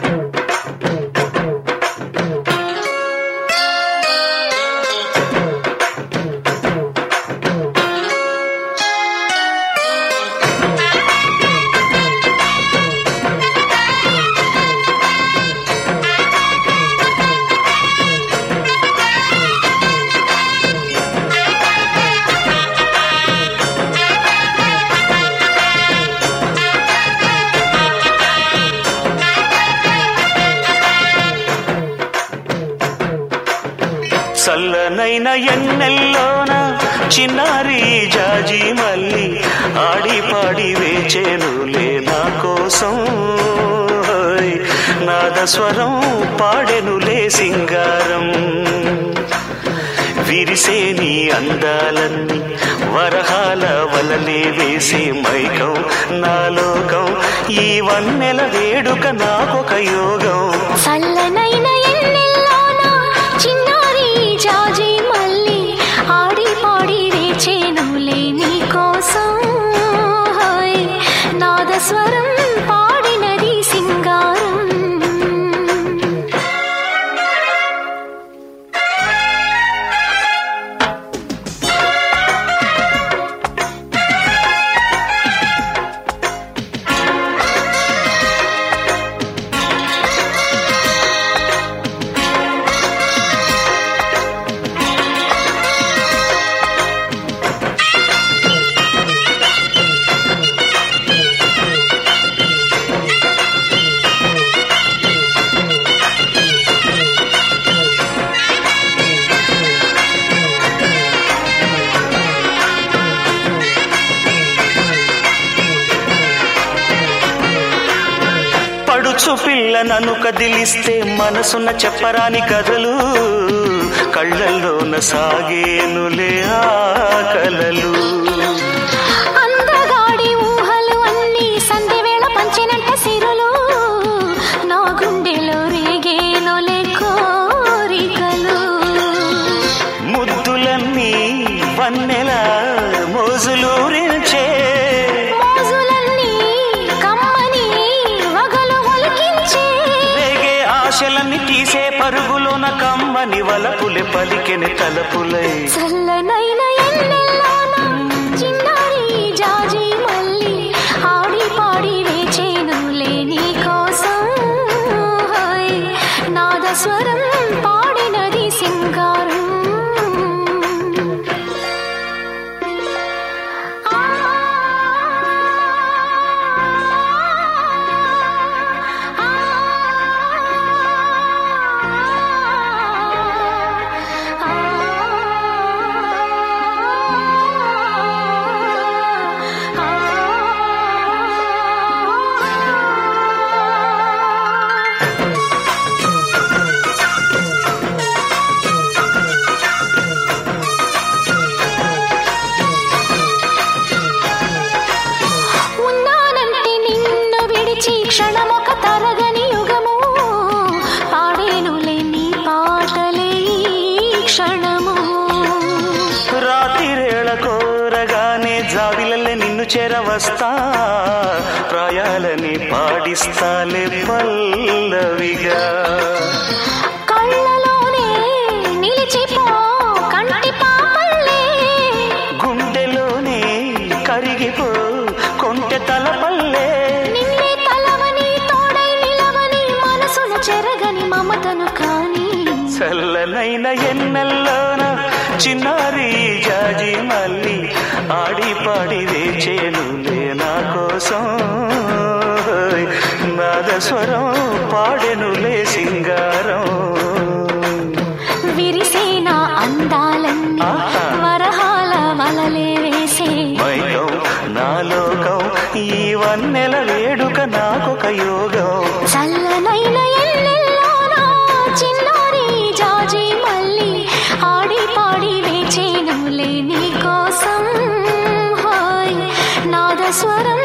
చల్లనైన ఎన్నెల్లోన చిన్నారి జాజి మల్లి ఆడి పాడి వేచేనులే నా కోసం హోయ్, నాదస్వరం పాడెనులే సింగారం విరిసే నీ అందాలన్నీ వరహాల వలలే వేసే మైకం నా లోకం ఈ వన్నెల వేడుక నాకొక యోగం చల్లనైన ఎన్నెల్లోన చిన్నారి జాజి మల్లి ఆడి పాడి వేచేనులే నీ కోసం హాయ్ నాదస్వరం పాడినది సింగారం పడుచు పిల్ల నన్ను కదిలిస్తే మనసున చెప్పరాని కథలు కళ్ళల్లోన సాగేనులే ఆ కలలు అందగాడి ఊహలు అన్నీ సంధ్యవేళ పంచినట్ట సిరులు నా గుండెలో రేగేనులే కోరికలు ముద్దులన్నీ వన్నెల మోజులూరించే మోజులన్నీ కమ్మని వగలు ఒలికించే రేగే ఆశలన్నీ తీసే పరుగులోన కమ్మని వలపులే పలికెని తలపులై చల్లనైన ఎన్నెల్లోన చిన్నారి జాజి మల్లి ఆడి పాడి వేచేనులే నీ కోసం హాయ్ నాదస్వరం పాడినది సింగారం ఆ ఉన్నానంటే నిన్ను విడిచి క్షణమొక తరగని యుగము పాడేనులే నీ పాటలే ఈ క్షణము రాత్రిరేళ కోరగానే జాబిలల్లే నిన్ను చేరవస్తా ప్రాయాలని పాడిస్తాలే పల్లవిగా కళ్ళలోనే నిలిచిపో కంటి పాపల్లే గుండెలోనే కరిగిపో కొంటె తలపల్లే నిన్నే తలవని తోడై నిలవని మనసున చెరగని మమతను కాని చల్లనైన ఎన్నెల్లోన చిన్నారి జాజి మల్లి ఆడి పాడి వేచేనులే నా కోసం నాదస్వరం పాడెనులే సింగారం విరిసేన అందాలన్నీ ఆహా. వరహాల వలలే వేసే మైకం నా లోకం ఈ వన్నెల వేడుక నాకొక యోగం చల్లనైన ఎన్నెల్లోన చిన్నారి జాజి మల్లి ఆడి పాడి వేచేనులే నీ కోసం హాయ్ నాదస్వరం